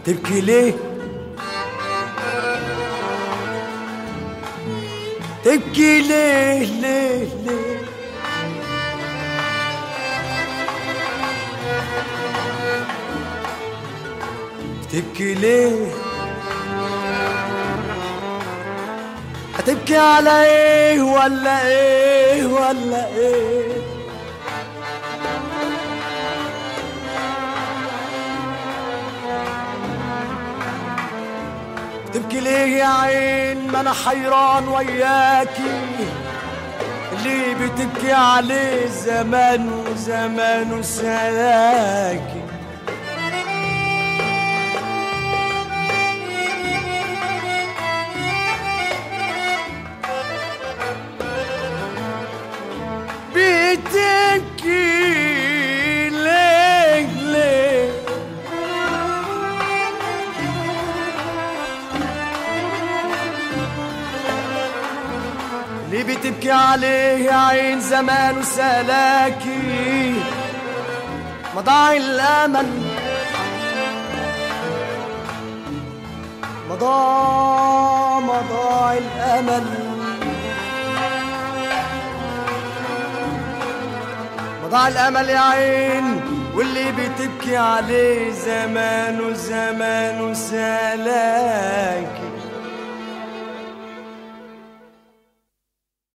تبكي ليه تبكي ليه ليه ليه تبكي ليه هتبكي على ايه ولا ايه ولا ايه تبكي ليه يا عين ما انا حيران وياكي اللي بتبكي عليه زمان وزمان وسلاكي بتبكي ليه ليه ليه بتبكي عليه يا عين زمان وسلاكي مضاع الامل مضى مضاع الامل مضاع الامل يا عين واللي بتبكي عليه زمان وزمان وسلاكي